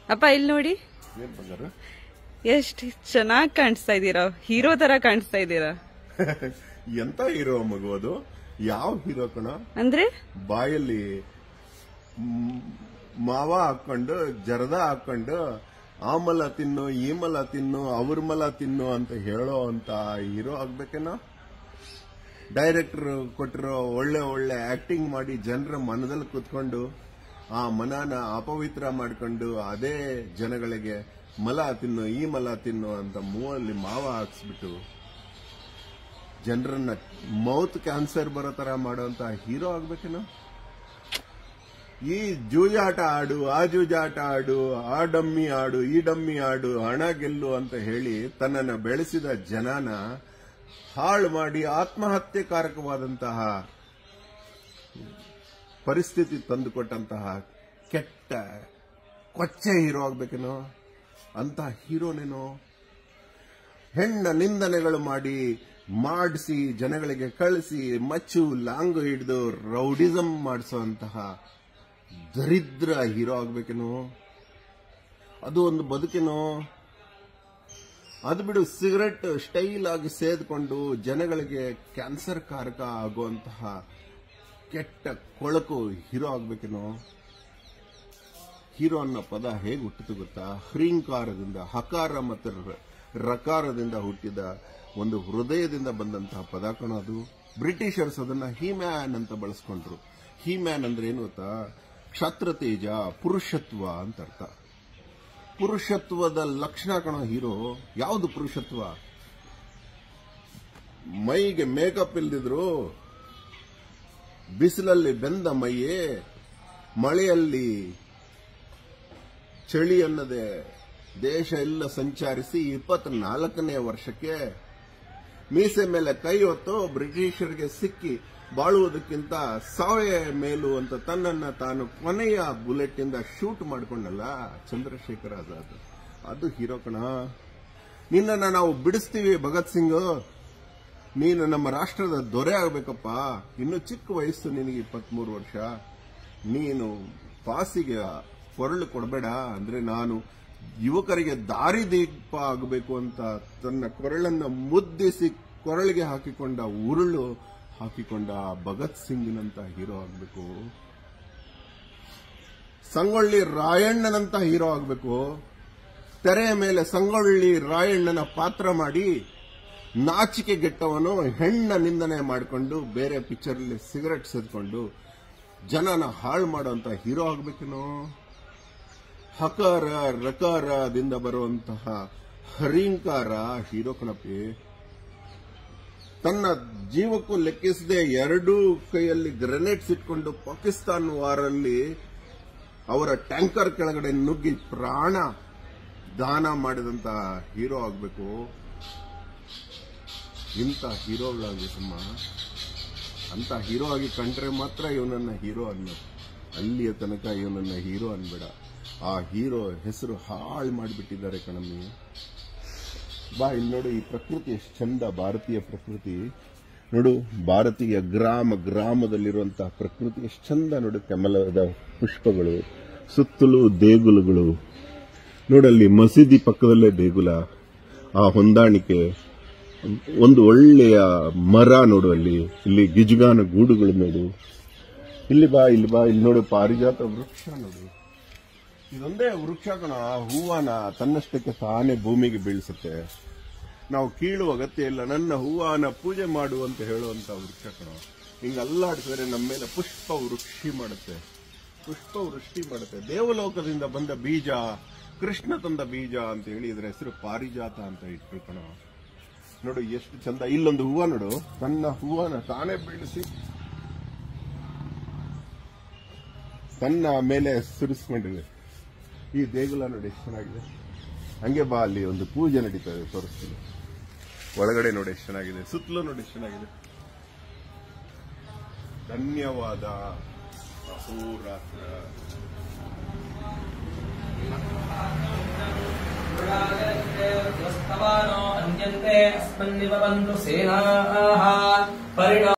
ಅಪ್ಪ ಇಲ್ಲಿ ನೋಡಿ ಏನ್ ಬಂಗಾರ ಎಷ್ಟು ಚೆನ್ನಾಗಿ ಕಾಣಿಸ್ತಾ ಇದ್ದೀರಾ ಹೀರೋ ತರ ಕಾಣಿಸ್ತಾ ಇದ್ದೀರಾ ಎಂತ ಹೀರೋ ಮಗು ಅದು ಯಾವ ಹೀರೋ ಕಣ ಅಂದ್ರೆ ಬಾಯಲ್ಲಿ ಮ್, ಮಾವ ಹಾಕೊಂಡು ಜರದ ಹಾಕೊಂಡು ಆ ಮಲ ತಿನ್ನು ಈ ಮಲ ತಿನ್ನು ಅವ್ರ ಮಲ ತಿನ್ನು ಅಂತ ಹೇಳೋ ಅಂತ ಹೀರೋ ಆಗ್ಬೇಕೇನೋ ಡೈರೆಕ್ಟರ್ ಕೊಟ್ಟಿರೋ ಒಳ್ಳೆ ಒಳ್ಳೆ ಆಕ್ಟಿಂಗ್ ಮಾಡಿ ಜನರ ಮನದಲ್ಲಿ ಕುತ್ಕೊಂಡು ಆ ಮನನ ಅಪವಿತ್ರ ಮಾಡ್ಕೊಂಡು ಅದೇ ಜನಗಳಿಗೆ ಮಲ ತಿನ್ನು ಈ ಮಲ ತಿನ್ನು ಅಂತ ಮೂವಲ್ಲಿ ಮಾವ ಹಾಕ್ಸ್ಬಿಟ್ಟು ಜನರನ್ನ ಮೌತ್ ಕ್ಯಾನ್ಸರ್ ಬರೋ ತರ ಮಾಡುವಂತ ಹೀರೋ ಆಗ್ಬೇಕೇನೋ ಈ ಜೂಜಾಟ ಆಡು ಆ ಜೂಜಾಟ ಆಡು ಆ ಡಮ್ಮಿ ಆಡು ಈ ಡಮ್ಮಿ ಆಡು ಹಣ ಗೆಲ್ಲು ಅಂತ ಹೇಳಿ ತನ್ನನ್ನ ಬೆಳೆಸಿದ ಜನನ ಹಾಳು ಮಾಡಿ ಆತ್ಮಹತ್ಯೆಕಾರಕವಾದಂತಹ ಪರಿಸ್ಥಿತಿ ತಂದುಕೊಟ್ಟಂತಹ ಕೆಟ್ಟ ಕೊಚ್ಚೆ ಹೀರೋ ಆಗ್ಬೇಕೇನೋ ಅಂತ ಹೀರೋನೇನೋ ಹೆಣ್ಣ ನಿಂದನೆಗಳು ಮಾಡಿ ಮಾಡಿಸಿ ಜನಗಳಿಗೆ ಕಳಿಸಿ ಮಚ್ಚು ಲಾಂಗು ಹಿಡಿದು ರೌಡಿಸಂ ಮಾಡಿಸುವಂತಹ ದರಿದ್ರ ಹೀರೋ ಆಗ್ಬೇಕೇನೋ ಅದು ಒಂದು ಬದುಕೇನೋ ಅದು ಬಿಡು ಸಿಗರೆಟ್ ಸ್ಟೈಲ್ ಆಗಿ ಸೇದ್ಕೊಂಡು ಜನಗಳಿಗೆ ಕ್ಯಾನ್ಸರ್ ಕಾರಕ ಆಗುವಂತಹ ಕೆಟ್ಟ ಕೊಳಕು ಹೀರೋ ಆಗ್ಬೇಕೇನೋ ಹೀರೋ ಅನ್ನೋ ಪದ ಹೇಗೆ ಹುಟ್ಟಿತು ಗೊತ್ತಾ ಹ್ರೀಂಕಾರದಿಂದ ಹಕಾರ ಮತ್ತು ರ- ರಕಾರದಿಂದ ಹುಟ್ಟಿದ ಒಂದು ಹೃದಯದಿಂದ ಬಂದಂತಹ ಪದ ಕಣ ಅದು ಬ್ರಿಟಿಷರ್ಸ್ ಅದನ್ನ ಹೀಮ್ಯಾನ್ ಅಂತ ಬಳಸ್ಕೊಂಡ್ರು ಹೀಮ್ಯಾನ್ ಅಂದ್ರೆ ಏನು ಗೊತ್ತಾ ಕ್ಷತ್ರ ತೇಜ ಪುರುಷತ್ವ ಅಂತ ಅರ್ಥ ಪುರುಷತ್ವದ ಲಕ್ಷಣ ಕಣ ಹೀರೋ ಯಾವುದು ಪುರುಷತ್ವ ಮೈಗೆ ಮೇಕಪ್ ಇಲ್ದಿದ್ರು ಬಿಸಿಲಲ್ಲಿ ಬೆಂದ ಮೈಯೇ ಮಳೆಯಲ್ಲಿ ಚಳಿ ಅನ್ನದೆ ದೇಶ ಎಲ್ಲ ಸಂಚರಿಸಿ ಇಪ್ಪತ್ನಾಲ್ಕನೇ ವರ್ಷಕ್ಕೆ ಮೀಸೆ ಮೇಲೆ ಕೈ ಹೊತ್ತು ಬ್ರಿಟಿಷರಿಗೆ ಸಿಕ್ಕಿ ಬಾಳುವುದಕ್ಕಿಂತ ಸಾವೇ ಮೇಲು ಅಂತ ತನ್ನನ್ನ ತಾನು ಕೊನೆಯ ಬುಲೆಟ್ ಇಂದ ಶೂಟ್ ಮಾಡಿಕೊಂಡಲ್ಲ ಚಂದ್ರಶೇಖರ್ ಆಜಾದ್ ಅದು ಹೀರೋ ಕಣ ನಿನ್ನನ್ನ ನಾವು ಬಿಡಿಸ್ತೀವಿ ಭಗತ್ ಸಿಂಗ್ ನೀನು ನಮ್ಮ ರಾಷ್ಟ್ರದ ದೊರೆ ಆಗ್ಬೇಕಪ್ಪ ಇನ್ನು ಚಿಕ್ಕ ವಯಸ್ಸು ನಿನಗೆ ಇಪ್ಪತ್ಮೂರು ವರ್ಷ ನೀನು ಪಾಸಿಗೆ ಕೊರಳು ಕೊಡಬೇಡ ಅಂದ್ರೆ ನಾನು ಯುವಕರಿಗೆ ದಾರಿ ದೀಪ ಆಗಬೇಕು ಅಂತ ತನ್ನ ಕೊರಳನ್ನ ಮುದ್ದಿಸಿ ಕೊರಳಿಗೆ ಹಾಕಿಕೊಂಡ ಉರುಳು ಹಾಕಿಕೊಂಡ ಭಗತ್ ಸಿಂಗ್ನಂತ ಹೀರೋ ಆಗಬೇಕು ಸಂಗೊಳ್ಳಿ ರಾಯಣ್ಣನಂತ ಹೀರೋ ಆಗಬೇಕು ತೆರೆಯ ಮೇಲೆ ಸಂಗೊಳ್ಳಿ ರಾಯಣ್ಣನ ಪಾತ್ರ ಮಾಡಿ ನಾಚಿಕೆ ಗೆಟ್ಟವನು ಹೆಣ್ಣ ನಿಂದನೆ ಮಾಡಿಕೊಂಡು ಬೇರೆ ಪಿಕ್ಚರಲ್ಲಿ ಸಿಗರೆಟ್ ಸೇದ್ಕೊಂಡು ಜನನ ಹಾಳು ಮಾಡುವಂತ ಹೀರೋ ಆಗ್ಬೇಕೇನೋ ಹಕಾರ ರಕಾರದಿಂದ ಬರುವಂತಹ ಹರಿಂಕಾರ ಹೀರೋ ಕಣಪಿ ತನ್ನ ಜೀವಕ್ಕೂ ಲೆಕ್ಕಿಸದೆ ಎರಡೂ ಕೈಯಲ್ಲಿ ಗ್ರೆನೇಡ್ಸ್ ಇಟ್ಕೊಂಡು ಪಾಕಿಸ್ತಾನ್ ವಾರಲ್ಲಿ ಅವರ ಟ್ಯಾಂಕರ್ ಕೆಳಗಡೆ ನುಗ್ಗಿ ಪ್ರಾಣ ದಾನ ಮಾಡಿದಂತ ಹೀರೋ ಆಗ್ಬೇಕು ಇಂಥ ಹೀರೋಗಳಾಗಬೇಕಮ್ಮ ಅಂತ ಹೀರೋ ಆಗಿ ಕಂಡ್ರೆ ಮಾತ್ರ ಇವನನ್ನ ಹೀರೋ ಅನ್ನೋ ಅಲ್ಲಿಯ ತನಕ ಇವನನ್ನ ಹೀರೋ ಅನ್ಬೇಡ ಆ ಹೀರೋ ಹೆಸರು ಹಾಳು ಮಾಡಿಬಿಟ್ಟಿದ್ದಾರೆ ಕಣಮ್ಮಿ ಬಾ ಇಲ್ಲಿ ನೋಡು ಈ ಪ್ರಕೃತಿ ಎಷ್ಟು ಚಂದ ಭಾರತೀಯ ಪ್ರಕೃತಿ ನೋಡು ಭಾರತೀಯ ಗ್ರಾಮ ಗ್ರಾಮದಲ್ಲಿರುವಂತಹ ಪ್ರಕೃತಿ ಎಷ್ಟು ಚಂದ ನೋಡು ಕಮಲದ ಪುಷ್ಪಗಳು ಸುತ್ತಲೂ ದೇಗುಲಗಳು ನೋಡಲ್ಲಿ ಮಸೀದಿ ಪಕ್ಕದಲ್ಲೇ ದೇಗುಲ ಆ ಹೊಂದಾಣಿಕೆ ಒಂದು ಒಳ್ಳೆಯ ಮರ ನೋಡು ಅಲ್ಲಿ ಇಲ್ಲಿ ಗಿಜುಗಾನ ಗೂಡುಗಳು ನೋಡು ಇಲ್ಲಿ ಬಾ ಇಲ್ಲಿ ಬಾ ಇಲ್ಲಿ ನೋಡು ಪಾರಿಜಾತ ವೃಕ್ಷ ನೋಡು ಇದೊಂದೇ ವೃಕ್ಷ ಕಣ ಆ ಹೂವನ ತನ್ನಷ್ಟಕ್ಕೆ ತಾನೇ ಭೂಮಿಗೆ ಬೀಳಿಸುತ್ತೆ ನಾವು ಕೀಳುವ ಅಗತ್ಯ ಇಲ್ಲ ನನ್ನ ಹೂವನ ಪೂಜೆ ಮಾಡು ಅಂತ ಹೇಳುವಂತ ವೃಕ್ಷ ಕಣ ಹಿಂಗ ಅಲ್ಲಾಡಿಸಿದ್ರೆ ನಮ್ಮ ಮೇಲೆ ಪುಷ್ಪ ವೃಕ್ಷಿ ಮಾಡುತ್ತೆ ಪುಷ್ಪ ವೃಷ್ಟಿ ಮಾಡುತ್ತೆ ದೇವಲೋಕದಿಂದ ಬಂದ ಬೀಜ ಕೃಷ್ಣ ತಂದ ಬೀಜ ಅಂತ ಹೇಳಿ ಇದರ ಹೆಸರು ಪಾರಿಜಾತ ಅಂತ ಇಟ್ರು ಕಣ ನೋಡು ಎಷ್ಟು ಚಂದ ಇಲ್ಲೊಂದು ಹೂವ ನೋಡು ತನ್ನ ಹೂವನ ತಾನೇ ಬೀಳಿಸಿ ತನ್ನ ಮೇಲೆ ಸುರಿಸ್ಕೊಂಡಿದೆ ಈ ದೇಗುಲ ನೋಡಿ ಎಷ್ಟು ಚೆನ್ನಾಗಿದೆ ಹಂಗೆ ಬಾ ಅಲ್ಲಿ ಒಂದು ಪೂಜೆ ನಡೀತಾ ಇದೆ ತೋರಿಸ್ತೀನಿ ಒಳಗಡೆ ನೋಡಿ ಎಷ್ಟು ಚೆನ್ನಾಗಿದೆ ಸುತ್ತಲೂ ನೋಡಿ ಎಷ್ಟು ಚೆನ್ನಾಗಿದೆ ಧನ್ಯವಾದ ಅಹೋರಾತ್ರ स्तवानो अन्यन्ते अस्मन्निव बन्धु सेनाः परिणा